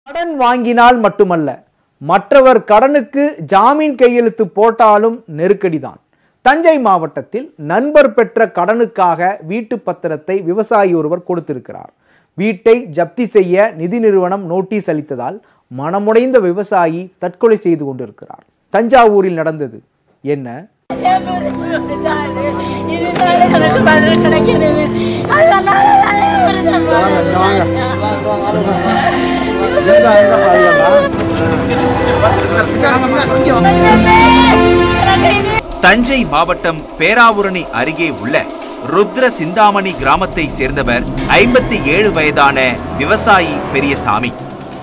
கடன் வாங்கினால் மட்டுமல்ல மற்றவர் கடனுக்கு ஜாமீன் கையெழுத்து போட்டாலும் நெருக்கடிதான் தஞ்சை மாவட்டத்தில் நண்பர் பெற்ற கடனுக்காக வீட்டு பத்திரத்தை விவசாயி ஒருவர் கொடுத்திருக்கிறார் வீட்டை ஜப்தி செய்ய நிதி நிறுவனம் நோட்டீஸ் அளித்ததால் மனமுடைந்த விவசாயி தற்கொலை செய்து கொண்டிருக்கிறார் தஞ்சாவூரில் நடந்தது என்ன என் பிறப்பு இப்படித்தானே. இதனால எனக்கு பதில் கிடைக்கணுமே. அதனால நான் என் பிறப்பு வந்ததே. எனக்கு இது தஞ்சை மாவட்டம் பேராவூரணி அருகே உள்ள ருத்ர சிந்தாமணி கிராமத்தை சேர்ந்தவர் ஐம்பத்தி ஏழு வயதான விவசாயி பெரியசாமி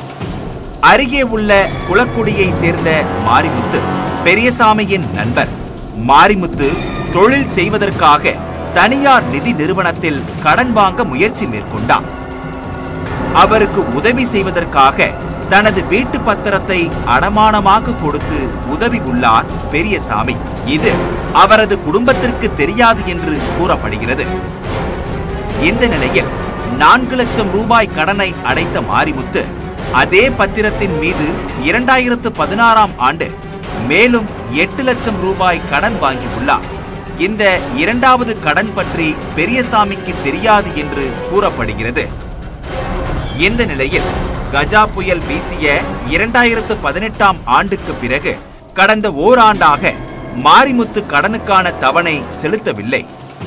அருகே உள்ள குளக்குடியை சேர்ந்த மாரிமுத்து பெரியசாமியின் நண்பர் மாரிமுத்து தொழில் செய்வதற்காக தனியார் நிதி நிறுவனத்தில் கடன் வாங்க முயற்சி மேற்கொண்டார் அவருக்கு உதவி செய்வதற்காக தனது வீட்டு பத்திரத்தை அடமானமாக கொடுத்து உதவி உள்ளார் பெரியசாமி இது அவரது குடும்பத்திற்கு தெரியாது என்று கூறப்படுகிறது இந்த நிலையில் நான்கு லட்சம் ரூபாய் கடனை அடைத்த மாரிமுத்து அதே பத்திரத்தின் மீது இரண்டாயிரத்து பதினாறாம் ஆண்டு மேலும் எட்டு லட்சம் ரூபாய் கடன் வாங்கியுள்ளார் இந்த இரண்டாவது கடன் பற்றி பெரியசாமிக்கு தெரியாது என்று கூறப்படுகிறது இந்த நிலையில் கஜா புயல் வீசிய இரண்டாயிரத்து பதினெட்டாம் ஆண்டுக்கு பிறகு கடந்த ஓராண்டாக மாரிமுத்து கடனுக்கான தவணை செலுத்தவில்லை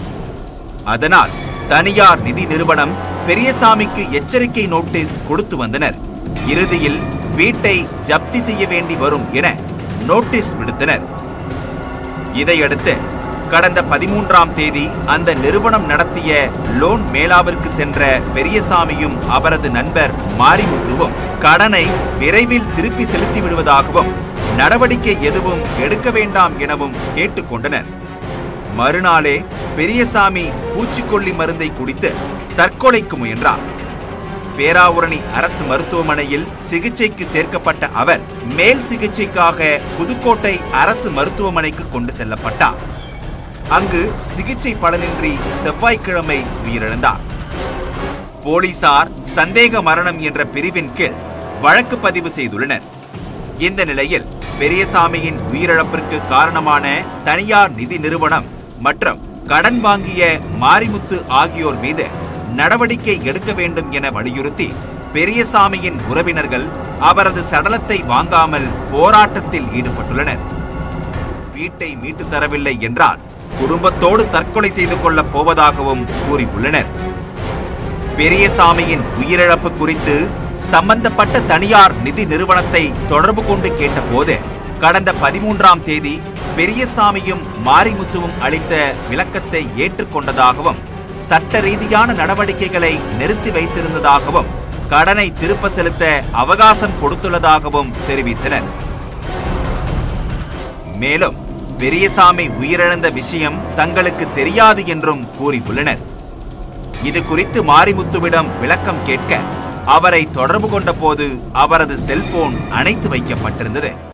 அதனால் தனியார் நிதி நிறுவனம் பெரியசாமிக்கு எச்சரிக்கை நோட்டீஸ் கொடுத்து வந்தனர் இறுதியில் வீட்டை ஜப்தி செய்ய வேண்டி வரும் என நோட்டீஸ் விடுத்தனர் இதையடுத்து கடந்த பதிமூன்றாம் தேதி அந்த நிறுவனம் நடத்திய லோன் மேளாவிற்கு சென்ற பெரியசாமியும் அவரது நண்பர் மாரிமுத்துவும் கடனை விரைவில் திருப்பி செலுத்தி விடுவதாகவும் நடவடிக்கை எதுவும் எடுக்க வேண்டாம் எனவும் கேட்டுக்கொண்டனர் மறுநாளே பெரியசாமி பூச்சிக்கொல்லி மருந்தை குடித்து தற்கொலைக்கு முயன்றார் பேராவூரணி அரசு மருத்துவமனையில் சிகிச்சைக்கு சேர்க்கப்பட்ட அவர் மேல் சிகிச்சைக்காக புதுக்கோட்டை அரசு மருத்துவமனைக்கு கொண்டு செல்லப்பட்டார் அங்கு சிகிச்சை பலனின்றி செவ்வாய்க்கிழமை உயிரிழந்தார் போலீசார் சந்தேக மரணம் என்ற பிரிவின் கீழ் வழக்கு பதிவு செய்துள்ளனர் இந்த நிலையில் பெரியசாமியின் உயிரிழப்பிற்கு காரணமான தனியார் நிதி நிறுவனம் மற்றும் கடன் வாங்கிய மாரிமுத்து ஆகியோர் மீது நடவடிக்கை எடுக்க வேண்டும் என வலியுறுத்தி பெரியசாமியின் உறவினர்கள் அவரது சடலத்தை வாங்காமல் போராட்டத்தில் ஈடுபட்டுள்ளனர் வீட்டை மீட்டு தரவில்லை என்றால் குடும்பத்தோடு தற்கொலை செய்து கொள்ளப் போவதாகவும் கூறியுள்ளனர் பெரியசாமியின் உயிரிழப்பு குறித்து சம்பந்தப்பட்ட தனியார் நிதி நிறுவனத்தை தொடர்பு கொண்டு கேட்டபோது கடந்த பதிமூன்றாம் தேதி பெரியசாமியும் மாரிமுத்துவும் அளித்த விளக்கத்தை ஏற்றுக்கொண்டதாகவும் சட்ட ரீதியான நடவடிக்கைகளை நிறுத்தி வைத்திருந்ததாகவும் கடனை திருப்ப செலுத்த அவகாசம் கொடுத்துள்ளதாகவும் தெரிவித்தனர் மேலும் பெரியசாமி உயிரிழந்த விஷயம் தங்களுக்கு தெரியாது என்றும் கூறியுள்ளனர் இது குறித்து மாரிமுத்துவிடம் விளக்கம் கேட்க அவரை தொடர்பு கொண்ட போது அவரது செல்போன் அணைத்து வைக்கப்பட்டிருந்தது